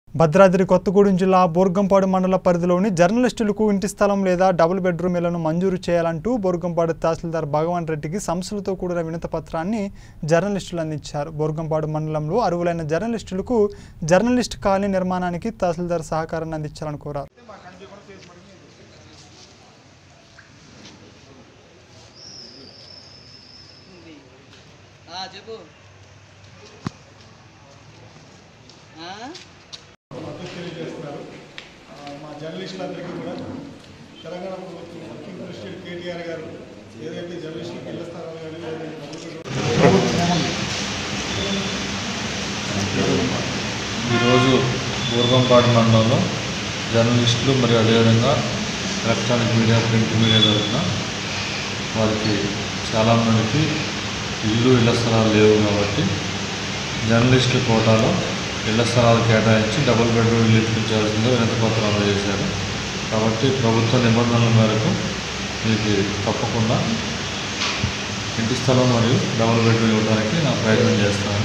భద్రాద్రి కొత్తగూడెం జిల్లా బోర్గంపాడు మండల పరిధిలోని జర్నలిస్టులకు ఇంటి స్థలం లేదా డబుల్ బెడ్రూమ్ ఇళ్లను మంజూరు చేయాలంటూ బోర్గంపాడు తహసీల్దార్ భగవాన్ రెడ్డికి సంస్థలతో కూడిన వినతి పత్రాన్ని జర్నలిస్టులు అందించారు బోర్గంపాడు మండలంలో అరువులైన జర్నలిస్టులకు జర్నలిస్ట్ కాలనీ నిర్మాణానికి తహసీల్దార్ సహకారాన్ని అందించాలని కోరారు ఉంది ఆ, చెప్పు ఆ? మద్దతు తెలియజేస్తున్నారు ఆ, మా జర్నలిస్టులందరికీ కూడా తెలంగాణ ప్రభుత్వం వర్కింగ్ ప్రెసిడెంట్ కేటీఆర్ గారు ఏదైతే జర్నలిస్టులకు ఇళ్ల స్థలాలు కానీ లేదా ఈరోజు బూర్గంపాడు మండలంలో జర్నలిస్టులు మరియు అదేవిధంగా ఎలక్ట్రానిక్ మీడియా ప్రింట్ మీడియా తరఫున వారికి చాలామందికి ఇల్లు ఇళ్ల స్థలాలు లేవు కాబట్టి జర్నలిస్టుల కోటాలో ఇళ్ల స్థలాలు కేటాయించి డబుల్ బెడ్రూమ్ ఇల్లు ఇప్పించాల్సిందిగా వినతి పత్రం అందజేశారు కాబట్టి ప్రభుత్వ నిబంధనల మేరకు మీకు తప్పకుండా ఇంటి స్థలం మరియు డబుల్ బెడ్రూమ్ ఇవ్వడానికి నా ప్రయత్నం చేస్తాను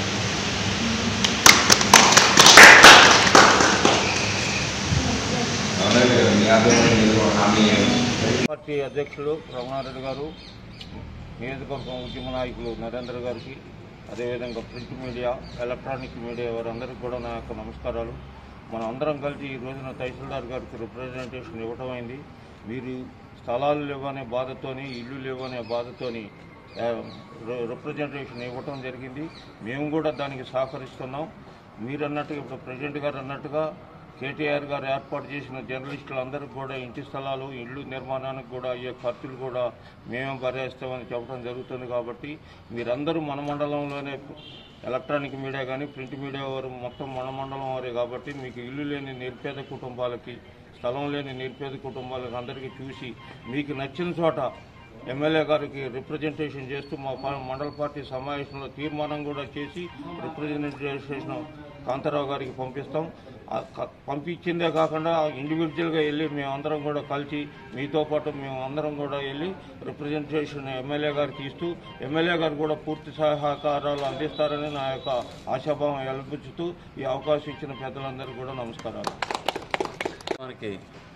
పార్టీ అధ్యక్షులు రమణారెడ్డి గారు నియోజకవర్గం ఉద్యమ నాయకులు నరేంద్ర గారికి అదేవిధంగా ప్రింట్ మీడియా ఎలక్ట్రానిక్ మీడియా వారందరికీ కూడా నా యొక్క నమస్కారాలు మనం అందరం కలిసి ఈ రోజున తహసీల్దార్ గారికి రిప్రజెంటేషన్ ఇవ్వటం అయింది మీరు స్థలాలు లేవనే బాధతోని ఇల్లు లేవనే బాధతోని ఆ, రి- రిప్రజెంటేషన్ ఇవ్వటం జరిగింది మేము కూడా దానికి సహకరిస్తున్నాం మీరు అన్నట్టుగా ఇప్పుడు ప్రెసిడెంట్ గారు అన్నట్టుగా కేటీఆర్ గారు ఏర్పాటు చేసిన జర్నలిస్టులందరికీ కూడా ఇంటి స్థలాలు ఇళ్ళు నిర్మాణానికి కూడా అయ్యే ఖర్చులు కూడా మేమే భరేస్తామని చెప్పడం జరుగుతుంది కాబట్టి మీరందరూ మన మండలంలోనే ఎలక్ట్రానిక్ మీడియా కానీ ప్రింట్ మీడియా వారు మొత్తం మన మండలం వారే కాబట్టి మీకు ఇల్లు లేని నిరుపేద కుటుంబాలకి స్థలం లేని నిరుపేద కుటుంబాలకు అందరికీ చూసి మీకు నచ్చిన చోట ఎమ్మెల్యే గారికి రిప్రజెంటేషన్ చేస్తూ మా పా- మండల పార్టీ సమావేశంలో తీర్మానం కూడా చేసి రిప్రజెంటేషన్ కాంతారావు గారికి పంపిస్తాం ఆ క- పంపించిందే కాకుండా ఇండివిజువల్గా వెళ్ళి మేమందరం కూడా కలిసి మీతో పాటు మేము అందరం కూడా వెళ్ళి రిప్రజెంటేషన్ ఎమ్మెల్యే గారికి ఇస్తూ ఎమ్మెల్యే గారు కూడా పూర్తి సహకారాలు అందిస్తారని నా యొక్క ఆశాభావం వెలిపించుతూ ఈ అవకాశం ఇచ్చిన పెద్దలందరికీ కూడా నమస్కారాలు మనకి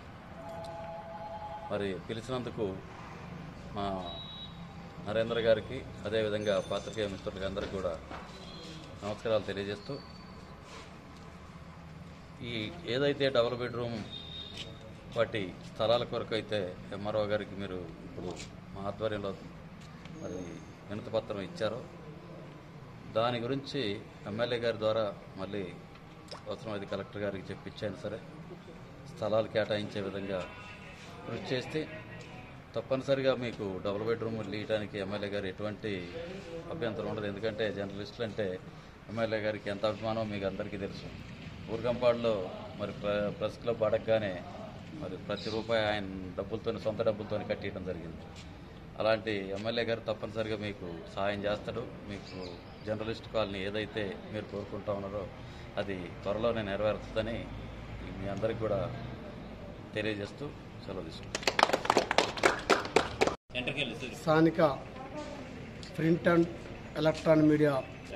మరి పిలిచినందుకు మా నరేంద్ర గారికి అదేవిధంగా పాత్రికేయ మిత్రులకి అందరికీ కూడా నమస్కారాలు తెలియజేస్తూ ఈ ఏదైతే డబుల్ బెడ్రూమ్ వాటి స్థలాల కొరకు అయితే ఎంఆర్ఓ గారికి మీరు ఇప్పుడు మా ఆధ్వర్యంలో మరి వినతి పత్రం ఇచ్చారో దాని గురించి ఎమ్మెల్యే గారి ద్వారా మళ్ళీ అవసరమైతే కలెక్టర్ గారికి చెప్పించాను సరే స్థలాలు కేటాయించే విధంగా కృషి చేస్తే తప్పనిసరిగా మీకు డబుల్ బెడ్రూమ్ ఇవ్వడానికి ఎమ్మెల్యే గారు ఎటువంటి అభ్యంతరం ఉండదు ఎందుకంటే జర్నలిస్టులు అంటే ఎమ్మెల్యే గారికి ఎంత అభిమానం మీకు అందరికీ తెలుసు ఊర్గంపాడులో మరి ప్ర ప్రెస్ క్లబ్ అడగగానే మరి ప్రతి రూపాయి ఆయన డబ్బులతో సొంత డబ్బులతో కట్టేయడం జరిగింది అలాంటి ఎమ్మెల్యే గారు తప్పనిసరిగా మీకు సహాయం చేస్తాడు మీకు జర్నలిస్ట్ కాలనీ ఏదైతే మీరు కోరుకుంటా ఉన్నారో అది త్వరలోనే నెరవేరుతుందని మీ అందరికి కూడా తెలియజేస్తూ సెలవు తీసుకుంటాం స్థానిక ప్రింట్ అండ్ ఎలక్ట్రానిక్ మీడియా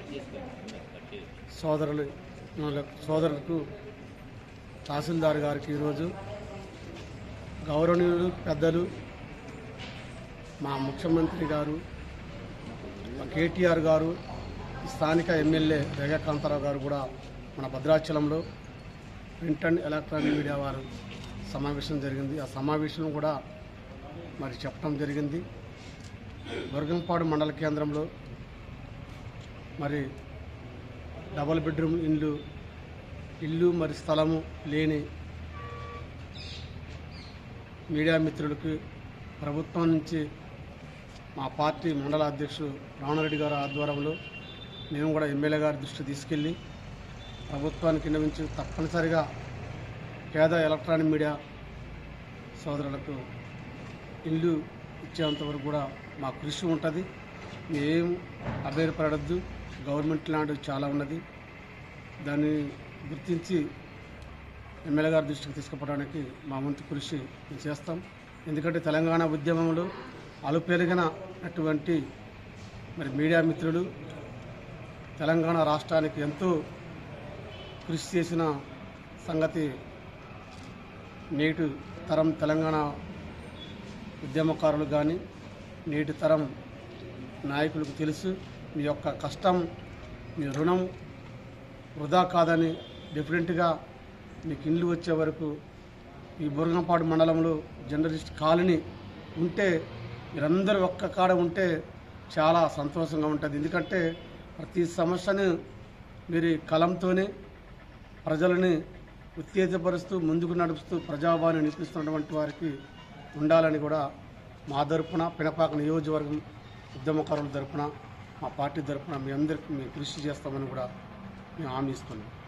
సోదరులు సోదరులకు తహసీల్దార్ గారికి ఈరోజు గౌరవనీయులు పెద్దలు మా ముఖ్యమంత్రి గారు మా కేటీఆర్ గారు స్థానిక ఎమ్మెల్యే రేఖాకాంతారావు గారు కూడా మన భద్రాచలంలో ప్రింట్ అండ్ ఎలక్ట్రానిక్ మీడియా వారు సమావేశం జరిగింది ఆ సమావేశం కూడా మరి చెప్పడం జరిగింది వర్గంపాడు మండల కేంద్రంలో మరి డబల్ బెడ్రూమ్ ఇల్లు ఇల్లు మరి స్థలము లేని మీడియా మిత్రులకు ప్రభుత్వం నుంచి మా పార్టీ మండల అధ్యక్షుడు రావణరెడ్డి గారి ఆధ్వర్యంలో మేము కూడా ఎమ్మెల్యే గారి దృష్టి తీసుకెళ్ళి ప్రభుత్వానికి విన్నవించి తప్పనిసరిగా పేద ఎలక్ట్రానిక్ మీడియా సోదరులకు ఇల్లు ఇచ్చేంత వరకు కూడా మా కృషి ఉంటుంది మేం అభేరపడద్దు గవర్నమెంట్ ల్యాండ్ చాలా ఉన్నది దాన్ని గుర్తించి ఎమ్మెల్యే గారి దృష్టికి తీసుకుపోవడానికి మా వంతు కృషి మేము చేస్తాం ఎందుకంటే తెలంగాణ ఉద్యమంలో అలుపెరిగిన అటువంటి మరి మీడియా మిత్రులు తెలంగాణ రాష్ట్రానికి ఎంతో కృషి చేసిన సంగతి నేటి తరం తెలంగాణ ఉద్యమకారులు కానీ నేటి తరం నాయకులకు తెలుసు మీ యొక్క కష్టం మీ రుణం వృధా కాదని డెఫినెట్గా మీకు ఇండ్లు వచ్చే వరకు ఈ బురంగంపాడు మండలంలో జర్నలిస్ట్ కాలనీ ఉంటే మీరందరూ ఒక్క కాడ ఉంటే చాలా సంతోషంగా ఉంటుంది ఎందుకంటే ప్రతి సమస్యను మీరు ఈ కలంతోనే ప్రజలని ఉత్తేజపరుస్తూ ముందుకు నడుపుతూ ప్రజాభావాన్ని నిలిపిస్తున్నటువంటి వారికి ఉండాలని కూడా మా తరపున పినపాక నియోజకవర్గం ఉద్యమకారుల తరపున మా పార్టీ తరపున మీ అందరికీ మేము కృషి చేస్తామని కూడా మేము హామీ ఇస్తున్నాం